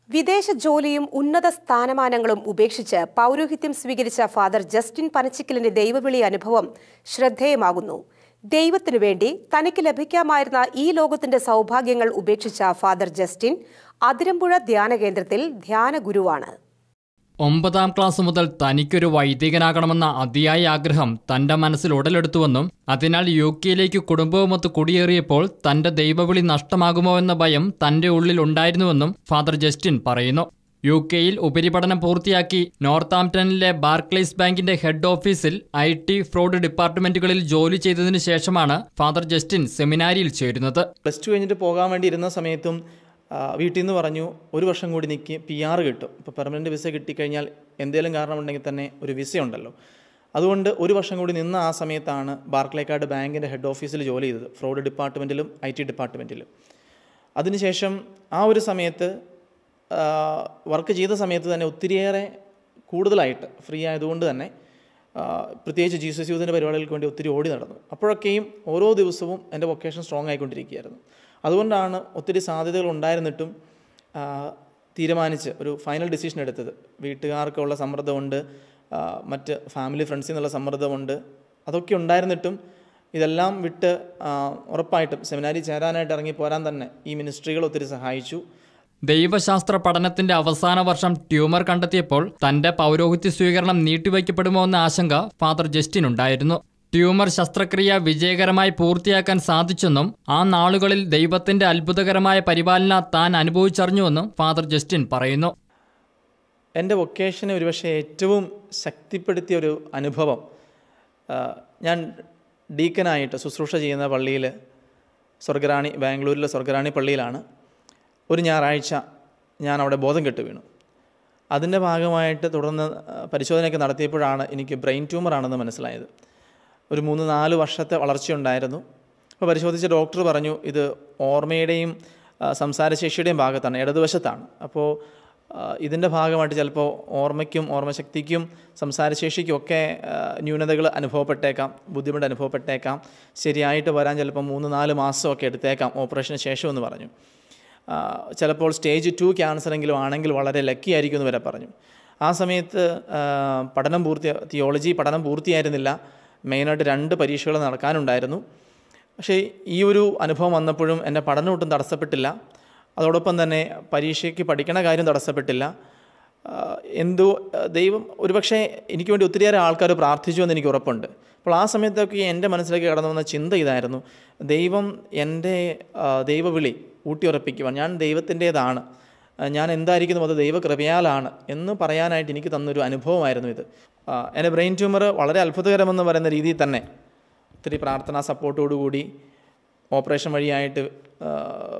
വിദേശ ജോലിയും ഉന്നത സ്ഥാനമാനങ്ങളും ഉപേക്ഷിച്ച് പൗരോഹിത്യം സ്വീകരിച്ച ഫാദർ ജസ്റ്റിൻ പനച്ചിക്കലിന്റെ ദൈവവിളി അനുഭവം ശ്രദ്ധേയമാകുന്നു ദൈവത്തിനു വേണ്ടി തനിക്ക് ലഭിക്കാമായിരുന്ന ഈ ലോകത്തിന്റെ സൗഭാഗ്യങ്ങൾ ഉപേക്ഷിച്ച ഫാദർ ജസ്റ്റിൻ അതിരമ്പുഴ ധ്യാന കേന്ദ്രത്തിൽ ധ്യാന ഗുരുവാണ് ഒമ്പതാം ക്ലാസ് മുതൽ തനിക്കൊരു വൈദികനാകണമെന്ന അതിയായ ആഗ്രഹം തന്റെ മനസ്സിൽ ഉടലെടുത്തുവെന്നും അതിനാൽ യു കെയിലേക്ക് കുടുംബവുമൊത്ത് കുടിയേറിയപ്പോൾ തന്റെ ദൈവവിളി നഷ്ടമാകുമോ എന്ന ഭയം തന്റെ ഉള്ളിൽ ഉണ്ടായിരുന്നുവെന്നും ഫാദർ ജസ്റ്റിൻ പറയുന്നു യു കെയിൽ ഉപരിപഠനം പൂർത്തിയാക്കി നോർത്താംപ്ടണിലെ ബാർക്ലേസ് ബാങ്കിന്റെ ഹെഡ് ഓഫീസിൽ ഐ ടി ഫ്രോഡ് ഡിപ്പാർട്ട്മെന്റുകളിൽ ജോലി ചെയ്തതിനു ശേഷമാണ് ഫാദർ ജസ്റ്റിൻ സെമിനാരിയിൽ ചേരുന്നത് പ്ലസ് ടു കഴിഞ്ഞിട്ട് പോകാൻ വേണ്ടി ഇരുന്ന സമയത്തും ആ, വീട്ടിൽ നിന്ന് പറഞ്ഞു ഒരു വർഷം കൂടി നിൽക്കി പി ആർ കിട്ടും ഇപ്പോൾ പെർമനൻറ്റ് വിസ കിട്ടിക്കഴിഞ്ഞാൽ എന്തെങ്കിലും കാരണമുണ്ടെങ്കിൽ തന്നെ ഒരു വിസ ഉണ്ടല്ലോ അതുകൊണ്ട് ഒരു വർഷം കൂടി നിന്ന ആ സമയത്താണ് ബാർക്ലേക്കാട് ബാങ്കിൻ്റെ ഹെഡ് ഓഫീസിൽ ജോലി ചെയ്തത് ഫ്രോഡ് ഡിപ്പാർട്ട്മെൻറ്റിലും ഐ ടി ഡിപ്പാർട്ട്മെൻറ്റിലും അതിനുശേഷം ആ ഒരു സമയത്ത് വർക്ക് ചെയ്ത സമയത്ത് തന്നെ ഒത്തിരിയേറെ കൂടുതലായിട്ട് ഫ്രീ ആയതുകൊണ്ട് തന്നെ ആ, പ്രത്യേകിച്ച് ജീസസ് യൂത്തിൻ്റെ പരിപാടികൾക്ക് വേണ്ടി ഒത്തിരി ഓടി നടന്നു അപ്പോഴൊക്കെയും ഓരോ ദിവസവും എൻ്റെ വൊക്കേഷൻ സ്ട്രോങ് ആയിക്കൊണ്ടിരിക്കുകയായിരുന്നു അതുകൊണ്ടാണ് ഒത്തിരി സാധ്യതകൾ ഉണ്ടായിരുന്നിട്ടും ആ, തീരുമാനിച്ച് ഒരു ഫൈനൽ ഡിസിഷൻ എടുത്തത് വീട്ടുകാർക്കുള്ള സമ്മർദ്ദമുണ്ട് ആ, മറ്റ് ഫാമിലി ഫ്രണ്ട്സിൽ നിന്നുള്ള സമ്മർദ്ദമുണ്ട് അതൊക്കെ ഉണ്ടായിരുന്നിട്ടും ഇതെല്ലാം വിട്ട് ആ, ഉറപ്പായിട്ടും സെമിനാരി ചേരാനായിട്ട് ഇറങ്ങി പോരാൻ തന്നെ ഈ മിനിസ്ട്രികൾ ഒത്തിരി സഹായിച്ചു ദൈവശാസ്ത്ര പഠനത്തിന്റെ അവസാന വർഷം ട്യൂമർ കണ്ടെത്തിയപ്പോൾ തന്റെ പൗരോഹിത്യ സ്വീകരണം നീട്ടിവയ്ക്കപ്പെടുമോ എന്ന ആശങ്ക ഫാദർ ജസ്റ്റിൻ ഉണ്ടായിരുന്നു ട്യൂമർ ശസ്ത്രക്രിയ വിജയകരമായി പൂർത്തിയാക്കാൻ സാധിച്ചെന്നും ആ നാളുകളിൽ ദൈവത്തിന്റെ അത്ഭുതകരമായ പരിപാലന താൻ അനുഭവിച്ചറിഞ്ഞുവെന്നും ഫാദർ ജസ്റ്റിൻ പറയുന്നു എൻ്റെ വൊക്കേഷനെ ഒരുപക്ഷെ ഏറ്റവും ശക്തിപ്പെടുത്തിയ ഒരു അനുഭവം ആ, ഞാൻ ഡീക്കനായിട്ട് ശുശ്രൂഷ ചെയ്യുന്ന പള്ളിയിൽ സ്വർഗറാണി ബാംഗ്ലൂരിലെ സ്വർഗറാണി പള്ളിയിലാണ് ഒരു ഞായറാഴ്ച ഞാൻ അവിടെ ബോധം കെട്ട് വീണു അതിൻ്റെ ഭാഗമായിട്ട് തുടർന്ന് ആ, പരിശോധനയൊക്കെ നടത്തിയപ്പോഴാണ് എനിക്ക് ബ്രെയിൻ ട്യൂമറാണെന്ന് മനസ്സിലായത് ഒരു മൂന്ന് നാല് വർഷത്തെ വളർച്ചയുണ്ടായിരുന്നു അപ്പോൾ പരിശോധിച്ച ഡോക്ടർ പറഞ്ഞു ഇത് ഓർമ്മയുടെയും ആ, സംസാരശേഷിയുടെയും ഭാഗത്താണ് ഇടതുവശത്താണ് അപ്പോൾ ആ, ഇതിൻ്റെ ഭാഗമായിട്ട് ചിലപ്പോൾ ഓർമ്മയ്ക്കും ഓർമ്മശക്തിക്കും സംസാരശേഷിക്കും ഒക്കെ ന്യൂനതകൾ അനുഭവപ്പെട്ടേക്കാം ബുദ്ധിമുട്ട് അനുഭവപ്പെട്ടേക്കാം ശരിയായിട്ട് വരാൻ ചിലപ്പോൾ മൂന്ന് നാല് മാസമൊക്കെ എടുത്തേക്കാം ഓപ്പറേഷന് ശേഷം എന്ന് പറഞ്ഞു ആ, ചിലപ്പോൾ സ്റ്റേജ് ടു ക്യാൻസറെങ്കിലും ആണെങ്കിൽ വളരെ ലക്കി ആയിരിക്കും എന്ന് വരെ പറഞ്ഞു ആ സമയത്ത് ആ, പഠനം പൂർത്തി തിയോളജി പഠനം പൂർത്തിയായിരുന്നില്ല മെയിനായിട്ട് രണ്ട് പരീക്ഷകൾ നടക്കാനുണ്ടായിരുന്നു പക്ഷേ ഈ ഒരു അനുഭവം വന്നപ്പോഴും എൻ്റെ പഠനം ഒട്ടും തടസ്സപ്പെട്ടില്ല അതോടൊപ്പം തന്നെ പരീക്ഷയ്ക്ക് പഠിക്കണ കാര്യം തടസ്സപ്പെട്ടില്ല ആ, എന്തോ ആ, ദൈവം ഒരുപക്ഷെ എനിക്ക് വേണ്ടി ഒത്തിരിയേറെ ആൾക്കാർ പ്രാർത്ഥിച്ചു എന്ന് എനിക്ക് ഉറപ്പുണ്ട് അപ്പോൾ ആ സമയത്തൊക്കെ എൻ്റെ മനസ്സിലേക്ക് കടന്നു വന്ന ചിന്ത ഇതായിരുന്നു ദൈവം എൻ്റെ ആ, ദൈവവിളി ഊട്ടിയുറപ്പിക്കുവാൻ ഞാൻ ദൈവത്തിൻ്റേതാണ് ആ, ഞാൻ എന്തായിരിക്കുന്നു അത് ദൈവകൃപയാലാണ് എന്ന് പറയാനായിട്ട് എനിക്ക് തന്നൊരു അനുഭവമായിരുന്നു ഇത് ആ, എൻ്റെ ബ്രെയിൻ ട്യൂമർ വളരെ അത്ഭുതകരമെന്ന് പറയുന്ന രീതിയിൽ തന്നെ ഒത്തിരി പ്രാർത്ഥനാ സപ്പോർട്ടോടുകൂടി ഓപ്പറേഷൻ വഴിയായിട്ട് ആ,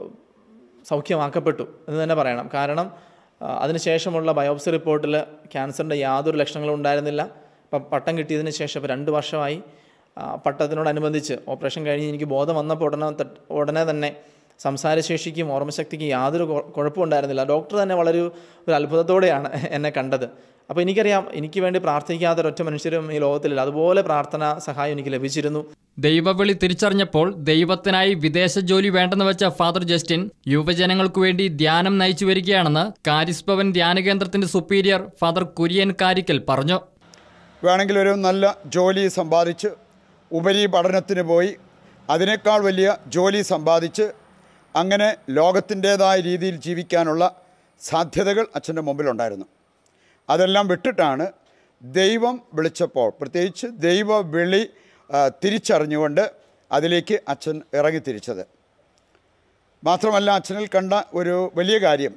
സൗഖ്യമാക്കപ്പെട്ടു എന്ന് തന്നെ പറയണം കാരണം ആ, അതിനുശേഷമുള്ള ബയോപ്സി റിപ്പോർട്ടിൽ ക്യാൻസറിൻ്റെ യാതൊരു ലക്ഷണങ്ങളും ഉണ്ടായിരുന്നില്ല ഇപ്പം പട്ടം കിട്ടിയതിന് ശേഷം ഇപ്പോൾ രണ്ട് വർഷമായി ആ, പട്ടത്തിനോടനുബന്ധിച്ച് ഓപ്പറേഷൻ കഴിഞ്ഞ് എനിക്ക് ബോധം വന്നപ്പോൾ ഉടനെ ത- ഉടനെ തന്നെ സംസാരശേഷിക്കും ഓർമ്മശക്തിക്കും യാതൊരു കുഴ- കുഴപ്പവും ഉണ്ടായിരുന്നില്ല ഡോക്ടർ തന്നെ വളരെ ഒരു അത്ഭുതത്തോടെയാണ് എന്നെ കണ്ടത് അപ്പോൾ എനിക്കറിയാം എനിക്ക് വേണ്ടി പ്രാർത്ഥിക്കാത്ത ഒരൊറ്റ മനുഷ്യരും ഈ ലോകത്തിലില്ല അതുപോലെ പ്രാർത്ഥന സഹായം എനിക്ക് ലഭിച്ചിരുന്നു ദൈവവിളി തിരിച്ചറിഞ്ഞപ്പോൾ ദൈവത്തിനായി വിദേശ ജോലി വേണ്ടെന്ന് വെച്ച ഫാദർ ജസ്റ്റിൻ യുവജനങ്ങൾക്കു വേണ്ടി ധ്യാനം നയിച്ചു വരികയാണെന്ന് കാരിസ് ഭവൻ ധ്യാന കേന്ദ്രത്തിന്റെ സുപ്പീരിയർ ഫാദർ കുര്യൻ കാരിക്കൽ പറഞ്ഞു വേണമെങ്കിൽ ഒരു നല്ല ജോലി സമ്പാദിച്ച് ഉപരി പഠനത്തിന് പോയി അതിനേക്കാൾ വലിയ ജോലി സമ്പാദിച്ച് അങ്ങനെ ലോകത്തിൻ്റേതായ രീതിയിൽ ജീവിക്കാനുള്ള സാധ്യതകൾ അച്ഛൻ്റെ മുമ്പിലുണ്ടായിരുന്നു അതെല്ലാം വിട്ടിട്ടാണ് ദൈവം വിളിച്ചപ്പോൾ പ്രത്യേകിച്ച് ദൈവ വിളി ആ, തിരിച്ചറിഞ്ഞുകൊണ്ട് അതിലേക്ക് അച്ഛൻ ഇറങ്ങി തിരിച്ചത് മാത്രമല്ല അച്ഛനിൽ കണ്ട ഒരു വലിയ കാര്യം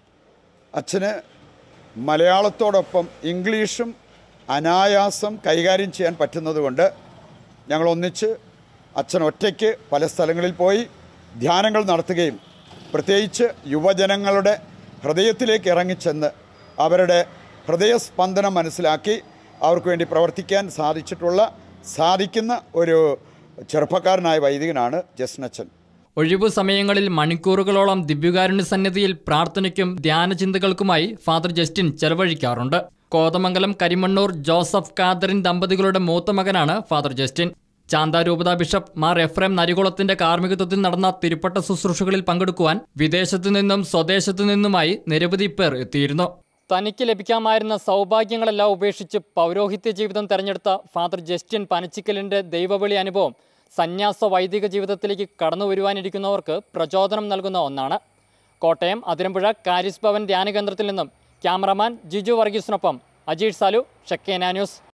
അച്ഛന് മലയാളത്തോടൊപ്പം ഇംഗ്ലീഷും അനായാസം കൈകാര്യം ചെയ്യാൻ പറ്റുന്നതുകൊണ്ട് ഞങ്ങൾ ഒന്നിച്ച് അച്ഛൻ ഒറ്റയ്ക്ക് പല സ്ഥലങ്ങളിൽ പോയി ധ്യാനങ്ങൾ നടത്തുകയും പ്രത്യേകിച്ച് യുവജനങ്ങളുടെ ഹൃദയത്തിലേക്ക് ഇറങ്ങിച്ചെന്ന് അവരുടെ ഹൃദയസ്പന്ദനം മനസ്സിലാക്കി അവർക്ക് വേണ്ടി പ്രവർത്തിക്കാൻ സാധിച്ചിട്ടുള്ള സാധിക്കുന്ന ഒരു ചെറുപ്പക്കാരനായ വൈദികനാണ് ജസ്നച്ചൻ ഒഴിവു സമയങ്ങളിൽ മണിക്കൂറുകളോളം ദിവ്യകാരുണ്യ സന്നിധിയിൽ പ്രാർത്ഥനയ്ക്കും ധ്യാനചിന്തകൾക്കുമായി ഫാദർ ജസ്റ്റിൻ ചെലവഴിക്കാറുണ്ട് കോതമംഗലം കരിമണ്ണൂർ ജോസഫ് കാതറിൻ ദമ്പതികളുടെ മൂത്ത മകനാണ് ഫാദർ ജസ്റ്റിൻ ചാന്താരൂപത ബിഷപ്പ് മാർ എഫ്രേം നരികുളത്തിന്റെ കാർമ്മികത്വത്തിൽ നടന്ന തിരുപ്പട്ട ശുശ്രൂഷകളിൽ പങ്കെടുക്കുവാൻ വിദേശത്തു നിന്നും സ്വദേശത്തു നിന്നുമായി നിരവധി പേർ എത്തിയിരുന്നു തനിക്ക് ലഭിക്കാമായിരുന്ന സൗഭാഗ്യങ്ങളെല്ലാം ഉപേക്ഷിച്ച് പൗരോഹിത്യ ജീവിതം തെരഞ്ഞെടുത്ത ഫാദർ ജസ്റ്റിൻ പനച്ചിക്കലിന്റെ ദൈവവിളി അനുഭവം സന്യാസ വൈദിക ജീവിതത്തിലേക്ക് കടന്നു വരുവാനിരിക്കുന്നവർക്ക് പ്രചോദനം നൽകുന്ന ഒന്നാണ് കോട്ടയം അതിരമ്പുഴ കാരിസ് ഭവൻ ധ്യാന കേന്ദ്രത്തിൽ നിന്നും ക്യാമറമാൻ ജിജു വർഗീസിനൊപ്പം അജീഷ് സാലു ഷക്കേന ന്യൂസ്